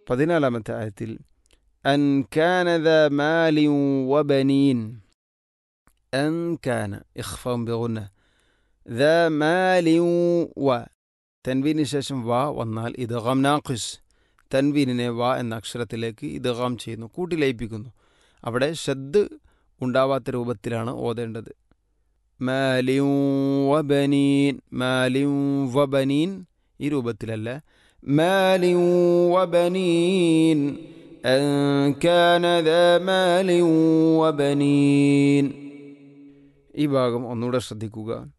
പതിനാലാമത്തെ ആയത്തിൽ അൻ കാനദ മാലിൻ വബനീൻ അൻ കാന ഇഖ്ഫം ബിഗുന്ന ദ മാലിൻ വ തൻവീന് ശേഷം വ വന്നാൽ ഇദ്ഗാം നാഖിസ് തൻവീനിനെ വ എന്ന അക്ഷരത്തിലേക്ക് ഇദ്ഗാം ചെയ്യുന്നു കൂട്ടി ലയിപ്പിക്കുന്നു അവിടെ ഷദ് ഉണ്ടാവാത്ത രൂപത്തിലാണ് ഓതേണ്ടത് മാലിൻ വബനീൻ മാലിൻ വബനീൻ ഈ രൂപത്തിലല്ല മാലിൻ വബനീൻ أن كان ذا مال وبنين ഈ ഭാഗം ഒന്നുകൂടെ ശ്രദ്ധിക്കുക